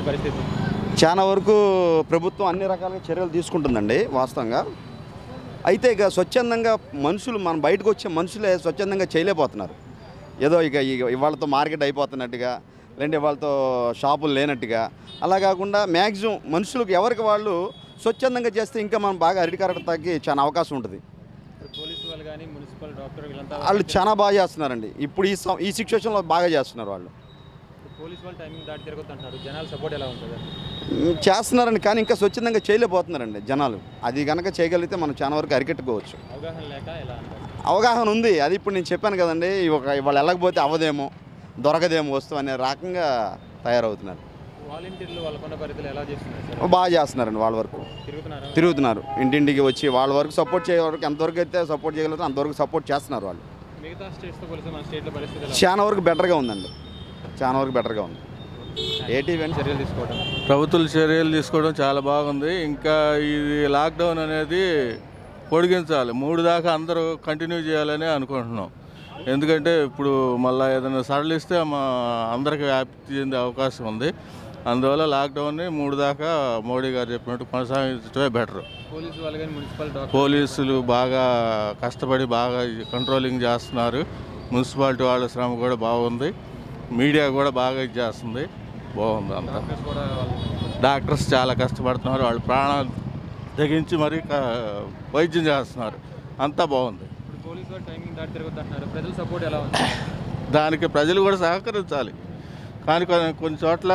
ఏంటి పరిస్థితి చాలా వరకు ప్రభుత్వం అన్ని రకాలుగా చర్యలు తీసుకుంటుందండి వాస్తవంగా అయితే ఇక స్వచ్ఛందంగా మనుషులు మనం బయటకు వచ్చే మనుషులే స్వచ్ఛందంగా చేయలేకపోతున్నారు ఏదో ఇక ఇక ఇవాళతో మార్కెట్ అయిపోతున్నట్టుగా లేదంటే ఇవాళతో షాపులు లేనట్టుగా అలా కాకుండా మ్యాక్సిమం మనుషులకు ఎవరికి వాళ్ళు స్వచ్ఛందంగా చేస్తే ఇంకా మనం బాగా అరిటికారట తగ్గి చాలా అవకాశం ఉంటుంది ఇప్పుడు పోలీసు వాళ్ళు కానీ మున్సిపల్ డాక్టర్ వీళ్ళంతా వాళ్ళు చాలా బాగా చేస్తున్నారండి ఇప్పుడు ఈ సం- ఈ సిచ్యువేషన్లో బాగా చేస్తున్నారు వాళ్ళు ఇప్పుడు పోలీసు వాళ్ళు టైమింగ్ దాటి తిరగొద్దు అంటున్నారు జనాల సపోర్ట్ ఎలా ఉంటుంది మ్, చేస్తున్నారండి కానీ ఇంకా స్వచ్ఛందంగా చేయలేకపోతున్నారండి జనాలు అది కనుక చేయగలిగితే మనం చాలా వరకు అరికెట్టుకోవచ్చు అవగాహన లేక ఎలా అంటారు అవగాహన ఉంది అది ఇప్పుడు నేను చెప్పాను కదండి ఒక వాళ్ళు వెళ్ళకపోతే అవ్వదేమో దొరకదేమో వస్తువు అనే రకంగా తయారవుతున్నారు వాలంటీర్లు వాళ్ళకున్న పరిధిలో ఎలా చేస్తున్నారు సార్ బాగా చేస్తున్నారండి వాళ్ళ వరకు తిరుగుతున్నారా తిరుగుతున్నారు ఇంటింటికి వచ్చి వాళ్ళ వరకు సపోర్ట్ చేయ వరకు ఎంతవరకు అయితే సపోర్ట్ చేయగలుగుతారో అంతవరకు సపోర్ట్ చేస్తున్నారు వాళ్ళు మిగతా స్టేట్స్తో పోలిస్తే మన స్టేట్లో పరిస్థితి ఎలా చాలా వరకు బెటర్గా ఉందండి చాలా వరకు బెటర్గా ఉంది ఏటీవీ ఉంది? చర్యలు తీసుకోవడం ప్రభుత్వాలు చర్యలు తీసుకోవడం చాలా బాగుంది ఇంకా ఇది లాక్డౌన్ అనేది పొడిగించాలి మూడు దాకా అందరూ కంటిన్యూ చేయాలని అనుకుంటున్నాం ఎందుకంటే ఇప్పుడు మళ్ళీ ఏదైనా సడలిస్తే మా అందరికీ వ్యాప్తి చెందే అవకాశం ఉంది అందువల్ల లాక్డౌన్ని మూడు దాకా మోడీ గారు చెప్పినట్టు కొనసాగించడమే బెటర్ పోలీసు వాళ్ళు కానీ మున్సిపల్ డాక్టర్ పోలీసులు బాగా కష్టపడి బాగా కంట్రోలింగ్ చేస్తున్నారు మున్సిపాలిటీ వాళ్ళ శ్రమ కూడా బాగుంది మీడియా కూడా బాగా ఇది చేస్తుంది బాగుంది అంతా డాక్టర్స్ కూడా వాళ్ళు డాక్టర్స్ చాలా కష్టపడుతున్నారు వాళ్ళు ప్రాణాలు తెగించి మరీ క- వైద్యం చేస్తున్నారు అంతా బాగుంది ఇప్పుడు పోలీసు వాళ్ళు టైమింగ్ దాటి తిరగొద్దు అంటున్నారు ప్రజల సపోర్ట్ ఎలా ఉంది దానికి ప్రజలు కూడా సహకరించాలి కానీ కొన్ని కొన్ని చోట్ల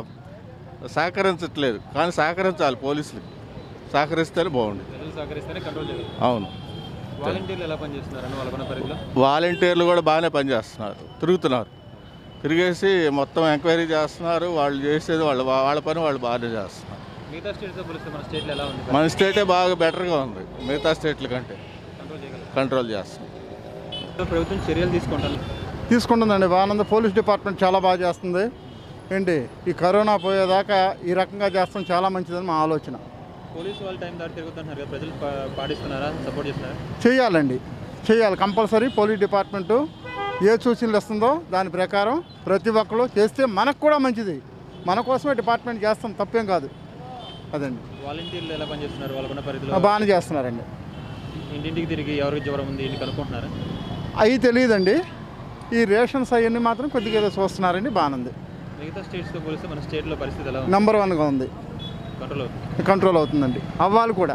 సహకరించట్లేదు కానీ సహకరించాలి పోలీసులకి సహకరిస్తేనే బాగుంది ప్రజలు సహకరిస్తేనే కంట్రోల్ చేయాలి అవును వాలంటీర్లు ఎలా పనిచేస్తున్నారని వాళ్ళకున్న పరిధిలో వాలంటీర్లు కూడా బాగానే పనిచేస్తున్నారు తిరుగుతున్నారు తిరిగేసి మొత్తం ఎంక్వైరీ చేస్తున్నారు వాళ్ళు చేసేది వాళ్ళు వాళ్ళ పని వాళ్ళు బాగానే చేస్తున్నారు మిగతా స్టేట్స్తో పోలిస్తే మన స్టేట్లో ఎలా ఉంది మన స్టేటే బాగా బెటర్గా ఉంది మిగతా స్టేట్ల కంటే కంట్రోల్ చేయగలరు కంట్రోల్ చేస్తుంది ప్రభుత్వం చర్యలు తీసుకుంటాను తీసుకుంటుందండి బాగానంద పోలీస్ డిపార్ట్మెంట్ చాలా బాగా చేస్తుంది ఏంటి ఈ కరోనా పోయేదాకా ఈ రకంగా చేస్తాం చాలా మంచిదని మా ఆలోచన పోలీసు వాళ్ళు టైం దాటి తిరుగుతున్నారు కదా ప్రజలు పా- పాటిస్తున్నారా సపోర్ట్ చేస్తున్నారా చేయాలండి చేయాలి కంపల్సరీ పోలీస్ డిపార్ట్మెంటు ఏ సూచనలు ఇస్తుందో దాని ప్రకారం ప్రతి ఒక్కరు చేస్తే మనకు కూడా మంచిది మన కోసమే డిపార్ట్మెంట్ చేస్తాం తప్పేం కాదు అదండి వాలంటీర్లు ఎలా పనిచేస్తున్నారు వాళ్ళకున్న ఆ, పరిధిలో బాగానే చేస్తున్నారండి ఇంటింటికి తిరిగి ఎవరికి జ్వరం ఉంది ఇంటికి కనుక్కుంటున్నారా అవి తెలియదండి ఈ రేషన్స్ అవన్నీ మాత్రం కొద్దిగా ఏదో చూస్తున్నారండి బాగానుంది మిగతా స్టేట్స్తో పోలిస్తే మన స్టేట్లో పరిస్థితి ఎలా ఉంది నెంబర్ వన్గా ఉంది కంట్రోల్ అవుతుంది కంట్రోల్ అవుతుందండి అవ్వాలి కూడా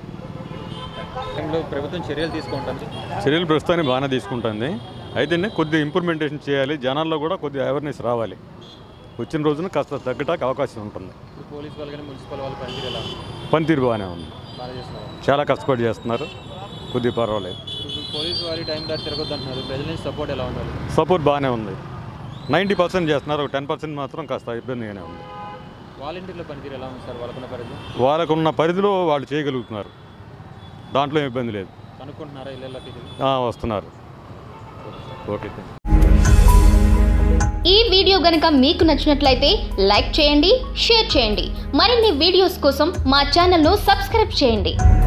టైంలో ప్రభుత్వం చర్యలు తీసుకుంటుంది చర్యలు ప్రస్తుతానికి బాగానే తీసుకుంటుంది అయితే కొద్దిగా ఇంప్రూవ్మెంటేషన్ చేయాలి జనాల్లో కూడా కొద్దిగా అవేర్నెస్ రావాలి వచ్చిన రోజున కాస్త తగ్గటానికి అవకాశం ఉంటుంది ఇప్పుడు పోలీసు వాళ్ళు కానీ మున్సిపల్ వాళ్ళు పనితీరు ఎలా ఉంది పనితీరు బాగానే ఉంది బాగా చేస్తున్నారు చాలా కష్టపడి చేస్తున్నారు కొద్దిగా పర్వాలేదు ఇప్పుడు పోలీసు వారి టైం దాటి తిరగొద్దు అంటున్నారు ప్రజల నుంచి సపోర్ట్ ఎలా ఉండాలి సపోర్ట్ బాగానే ఉంది నైంటీ పర్సెంట్ చేస్తున్నారు ఒక టెన్ పర్సెంట్ మాత్రం కాస్త ఇబ్బందిగానే ఉంది వాలంటీర్ల పనితీరు ఎలా ఉంది సార్ వాళ్ళకున్న పరిధి వాళ్ళకున్న పరిధిలో వాళ్ళు చేయగలుగుతున్నారు దాంట్లో ఏం ఇబ్బంది లేదు కనుక్కుంటున్నారా ఇళ్ళకి ఆ, వస్తున్నారు ఓకే థ్యాంక్ ఈ వీడియో గనుక మీకు నచ్చినట్లయితే లైక్ చేయండి షేర్ చేయండి మరిన్ని వీడియోస్ కోసం మా ఛానల్ను సబ్స్క్రైబ్ చేయండి